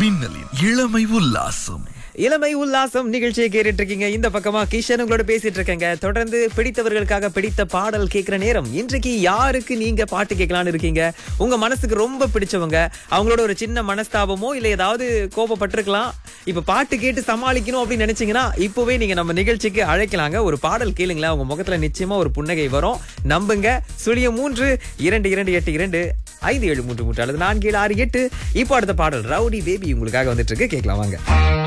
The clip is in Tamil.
மின்னலின் இளமை உல்லாசம் இளமை உல்லாசம் நிகழ்ச்சியை கேட்டுட்டு இருக்கீங்க இந்த பக்கமா கிஷன் உங்களோட பேசிட்டு இருக்கேங்க தொடர்ந்து பிடித்தவர்களுக்காக பிடித்த பாடல் கேட்கிற நேரம் இன்றைக்கு யாருக்கு நீங்க பாட்டு கேட்கலான்னு இருக்கீங்க உங்க மனசுக்கு ரொம்ப பிடிச்சவங்க அவங்களோட ஒரு சின்ன மனஸ்தாபமோ இல்ல ஏதாவது கோபப்பட்டிருக்கலாம் இப்ப பாட்டு கேட்டு சமாளிக்கணும் அப்படின்னு நினைச்சீங்கன்னா இப்பவே நீங்க நம்ம நிகழ்ச்சிக்கு அழைக்கலாங்க ஒரு பாடல் கேளுங்களேன் உங்க முகத்துல நிச்சயமா ஒரு புன்னகை வரும் நம்புங்க சுழிய மூன்று இரண்டு இரண்டு எட்டு இரண்டு ஐந்து ஏழு மூன்று மூன்று அல்லது நான்கு ஏழு ஆறு எட்டு இப்போ அடுத்த பாடல் ரவுடி பேபி உங்களுக்காக வந்துட்டு இருக்கு கேட்கலாம் வாங்க